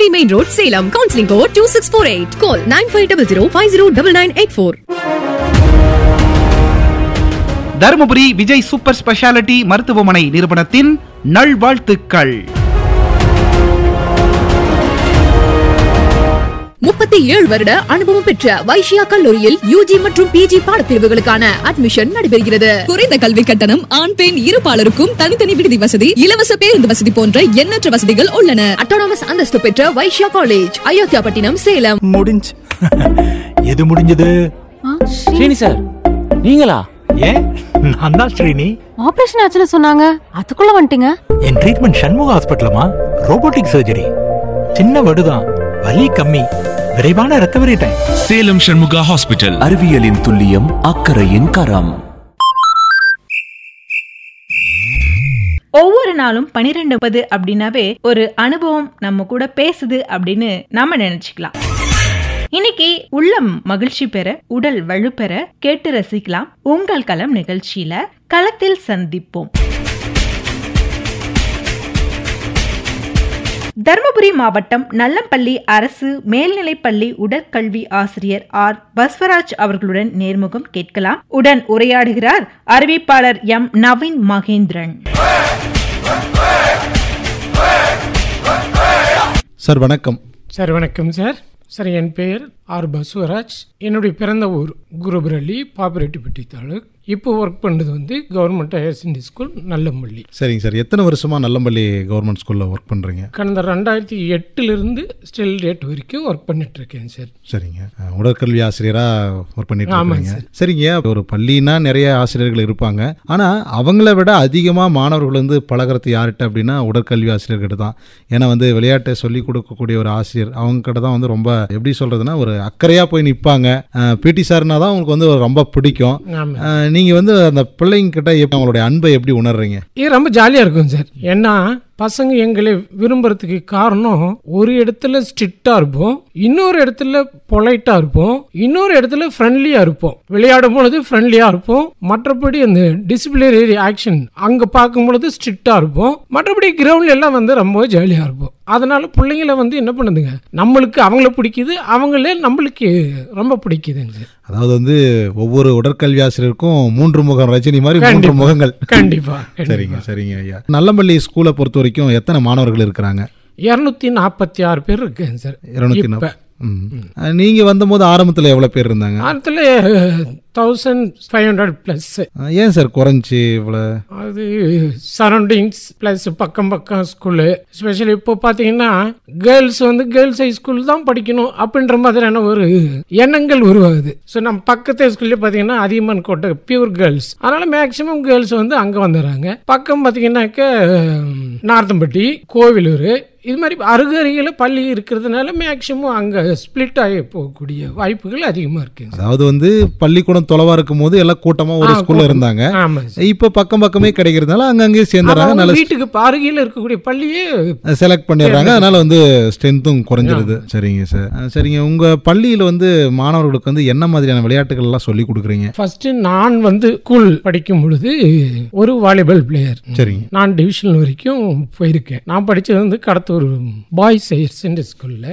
MC main road Salem counselling code two six four eight call nine five double zero five zero double nine eight four Dharmapuri Vijay super speciality மருத்துவமனை நிறுவனத்தின் நல்வாழ்த்துக்கள் முப்பத்தி ஏழு வருட அனுபவம் பெற்ற வைஷ்யா கல்லூரியில் யூஜி மற்றும் பிஜி பாடப்பிரிவுகளுக்கான அட்மிஷன் நடைபெறுகிறது குறைந்த கல்வி கட்டணம் ஆண் பெண் இருபாலருக்கும் தனித்தனி விடுதி வசதி இலவச பேருந்து வசதி போன்ற எண்ணற்ற வசதிகள் உள்ளன அட்டானமஸ் அந்தஸ்து பெற்ற வைஷ்யா காலேஜ் அயோத்தியாபட்டினம் சேலம் முடிஞ்சு எது முடிஞ்சது ஸ்ரீனி சார் நீங்களா ஏன் நான் தான் ஸ்ரீனி ஆபரேஷன் ஆச்சுன்னு சொன்னாங்க அதுக்குள்ள வந்துட்டீங்க என் ட்ரீட்மெண்ட் சண்முக ஹாஸ்பிட்டலமா ரோபோட்டிக் சர்ஜரி சின்ன வடுதான் வலி கம்மி விரைவான recovery time Salem Shanmuga hospital அறிவியலின் துல்லியம் அக்கறையின் கரம் ஒவ்வொரு நாளும் பனிரெண்டு பது அப்படின்னாவே ஒரு அனுபவம் நம்ம கூட பேசுது அப்படின்னு நாம நினைச்சுக்கலாம் இன்னைக்கு உள்ளம் மகிழ்ச்சி பெற உடல் வலுப்பெற கேட்டு ரசிக்கலாம் உங்கள் களம் நிகழ்ச்சியில களத்தில் சந்திப்போம் தருமபுரி மாவட்டம் நல்லம்பள்ளி அரசு மேல்நிலைப்பள்ளி உடற்கல்வி ஆசிரியர் ஆர் பஸ்வராஜ் அவர்களுடன் நேர்முகம் கேட்கலாம் உடன் உரையாடுகிறார் அறிவிப்பாளர் எம் நவீன் மகேந்திரன் சார் வணக்கம் சார் வணக்கம் சார் சார் என் பெயர் ஆர் பசுவராஜ் என்னுடைய பிறந்த ஊர் குருபரள்ளி பாப்பிரெட்டிப்பட்டி தாலுக் இப்போ ஒர்க் பண்ணுறது வந்து government higher secondary school Nallampalli சரிங்க சார் எத்தனை வருஷமா நல்லம்பள்ளி கவர்மெண்ட் ஸ்கூல்ல ஒர்க் பண்றீங்க கடந்த ரெண்டாயிரத்தி எட்டுலேருந்து ஸ்டில் டேட் வரைக்கும் ஒர்க் பண்ணிட்டு இருக்கேன் சார் சரிங்க அஹ், உடற்கல்வி ஆசிரியரா ஒர்க் பண்ணிட்டு ஆமாங்க இருக்கீங்க சார். சரிங்க ஒரு பள்ளினா நிறைய ஆசிரியர்கள் இருப்பாங்க ஆனா அவங்கள விட அதிகமா மாணவர்கள் வந்து பழகிறது யார்கிட்ட அப்படின்னா உடற்கல்வி ஆசிரியர்கிட்ட தான் ஏன்னா வந்து விளையாட்டை சொல்லி கொடுக்கக்கூடிய ஒரு ஆசிரியர் அவங்க கிட்ட தான் வந்து ரொம்ப எப்படி சொல்றதுன்னா ஒரு அக்கறையா போய் நிற்பாங்க பிடி சார்னா தான் உங்களுக்கு வந்து ரொம்ப பிடிக்கும் ஆமாம் அஹ், நீங்க வந்து அந்த பிள்ளைங்க கிட்ட எப்படி அவங்களுடைய அன்பை எப்படி உணர்றீங்க இது ரொம்ப ஜாலியாக இருக்கும் சார் ஏன்னா பசங்க எங்களை விரும்புறதுக்கு காரணம் ஒரு இடத்துல ஸ்ட்ரிக்டாக இருப்போம் இன்னொரு இடத்துல பொலைட்டாக இருப்போம் இன்னொரு இடத்துல ஃப்ரெண்ட்லியாக இருப்போம் விளையாடும் பொழுது ஃப்ரெண்ட்லியாக இருப்போம் மற்றபடி அந்த டிசிப்ளினரி ஆக்ஷன் அங்கே பார்க்கும் பொழுது ஸ்ட்ரிக்டாக இருப்போம் மற்றபடி கிரவுண்ட்ல எல்லாம் வந்து ரொம்ப ஜாலியாக இருப்போம் அதனால பிள்ளைங்கள வந்து என்ன பண்ணுதுங்க நம்மளுக்கு அவங்கள பிடிக்குது அவங்களே நம்மளுக்கு ரொம்ப பிடிக்குதுங்க சார் அதாவது வந்து ஒவ்வொரு உடற்கல்வி ஆசிரியருக்கும் மூன்று முகம் ரஜினி மாதிரி மூன்று கண்டிப்பா. முகங்கள் கண்டிப்பா சரிங்க சரிங்க ஐயா நல்லம்பள்ளி ஸ்கூலை பொறுத்த வரைக்கும் எத்தனை மாணவர்கள் இருக்கிறாங்க இரநூத்தி நாற்பத்தி ஆறு பேர் இருக்கேன் சார் இருநூத்தி இப்ப. நாற்பது ம். அஹ், நீங்க வந்தபோது ஆரம்பத்துல எவ்வளவு பேர் இருந்தாங்க அதில் thousand five hundred plus ah, ஏன் சார் குறைஞ்சி இவ்வளவு அது சரௌண்டிங்ஸ் ப்ளஸ் பக்கம் பக்கம் ஸ்கூலு ஸ்பெஷலி இப்போ பார்த்தீங்கன்னா கேர்ள்ஸ் வந்து கேர்ள்ஸ் ஹை ஸ்கூல் தான் படிக்கணும் அப்படின்ற மாதிரியான ஒரு எண்ணங்கள் உருவாகுது ஸோ நம்ம பக்கத்து ஸ்கூல்ல பார்த்தீங்கன்னா அதிகமான கோட்டை பியூர் கேர்ள்ஸ் அதனால மேக்சிமம் கேர்ள்ஸ் வந்து அங்கே வந்துடுறாங்க பக்கம் பார்த்தீங்கன்னாக்க நார்த்தம்பட்டி கோவிலூர் இது மாதிரி அருகருகில பள்ளி இருக்கிறதுனால மேக்சிமம் அங்கே ஸ்ப்ளிட் ஆகி போகக்கூடிய வாய்ப்புகள் அதிகமாக இருக்குங்க அதாவது வந்து பள்ளிக்கூடம் தொலைவா இருக்கும் போது எல்லாம் கூட்டமா ஒரு ஆ, ஸ்கூல்ல கூட்டம். இருந்தாங்க ஆமாம் சார் இப்ப பக்கம் பக்கமே கிடைக்கிறதுனால அங்கங்கே சேர்ந்துறாங்க அவங்க நல்ல வீட்டுக்கு அருகில் இருக்கக்கூடிய பள்ளியே செலக்ட் பண்ணிடுறாங்க அதனால வந்து ஸ்ட்ரென்த்தும் குறைஞ்சிருது சரிங்க சார் அஹ், சரிங்க உங்க பள்ளியில வந்து மாணவர்களுக்கு வந்து என்ன மாதிரியான விளையாட்டுகள் எல்லாம் சொல்லி கொடுக்குறீங்க ஃபர்ஸ்ட் நான் வந்து ஸ்கூல் படிக்கும் பொழுது ஒரு வாலிபால் பிளேயர் சரிங்க நான் டிவிஷன் வரைக்கும் போயிருக்கேன் நான் படிச்சது வந்து கடத்தூர் பாய்ஸ் ஹையர் செகண்டரி ஸ்கூல்ல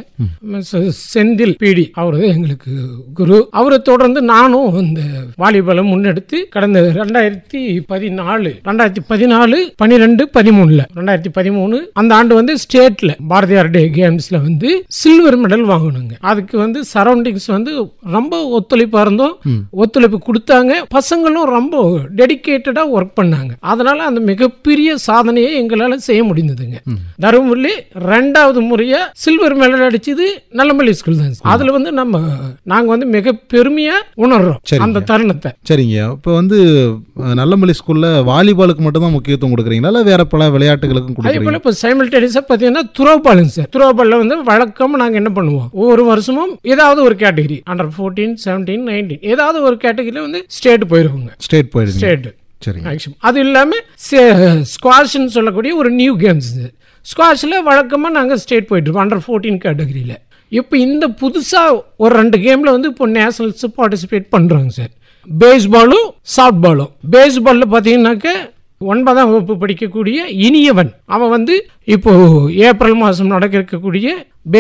செந்தில் பிடி அவர் தான் எங்களுக்கு குரு அவரை தொடர்ந்து நானும் இந்த வாலிபாலை முன்னெடுத்து கடந்த ரெண்டாயிரத்தி பதினாலு ரெண்டாயிரத்தி பதினாலு பனிரெண்டு பதிமூணுல ரெண்டாயிரத்தி பதிமூணு அந்த ஆண்டு வந்து ஸ்டேட்ல பாரதியார் டே கேம்ஸ்ல வந்து சில்வர் மெடல் வாங்கணுங்க அதுக்கு வந்து சரௌண்டிங்ஸ் வந்து ரொம்ப ஒத்துழைப்பா இருந்தோம் ஒத்துழைப்பு கொடுத்தாங்க பசங்களும் ரொம்ப டெடிகேட்டடா ஒர்க் பண்ணாங்க அதனால அந்த மிகப்பெரிய சாதனையை எங்களால செய்ய முடிந்ததுங்க தருமபுரி ரெண்டாவது முறையா சில்வர் மெடல் அடிச்சது நல்லமல்லி ஸ்கூல் தான் அதுல வந்து நம்ம நாங்க வந்து மிக பெருமையா உணர்றோம் சரிங்க. அந்த தருணத்தை சரிங்க இப்போ வந்து அஹ், நல்லமல்லி ஸ்கூல்ல வாலிபாலுக்கு மட்டும் தான் முக்கியத்துவம் கொடுக்குறீங்களா இல்லை வேற பல விளையாட்டுகளுக்கும் அதே போல கொடுக்குறீங்க இப்போ சைமல்டேனியஸாக பார்த்தீங்கன்னா துரோபாலுங்க சார் துரோபாலில் வந்து வழக்கம் நாங்கள் என்ன பண்ணுவோம் ஒவ்வொரு வருஷமும் ஏதாவது ஒரு category under fourteen seventeen nineteen ஏதாவது ஒரு கேட்டகரியில் வந்து ஸ்டேட் போயிருவோங்க ஸ்டேட் போயிடுங்க ஸ்டேட் சரிங்க மேக்ஸிமம் அது இல்லாமல் ஸ்குவாஷ்னு சொல்லக்கூடிய ஒரு நியூ கேம்ஸ் ஸ்குவாஷில் வழக்கமாக நாங்கள் ஸ்டேட் போயிட்டுருப்போம் அண்டர் ஃபோர்டீன் கேட்டகரியில் இப்போ இந்த புதுசாக ஒரு ரெண்டு கேமில் வந்து இப்போ நேஷனல்ஸ் பார்ட்டிசிபேட் பண்ணுறாங்க சார் பேஸ்பாலும் சாஃப்ட் பாலும் பேஸ்பாலில் பார்த்தீங்கன்னாக்க ஒன்பதாம் வகுப்பு படிக்கக்கூடிய இனியவன் அவன் வந்து இப்போ ஏப்ரல் மாதம் நடக்க இருக்கக்கூடிய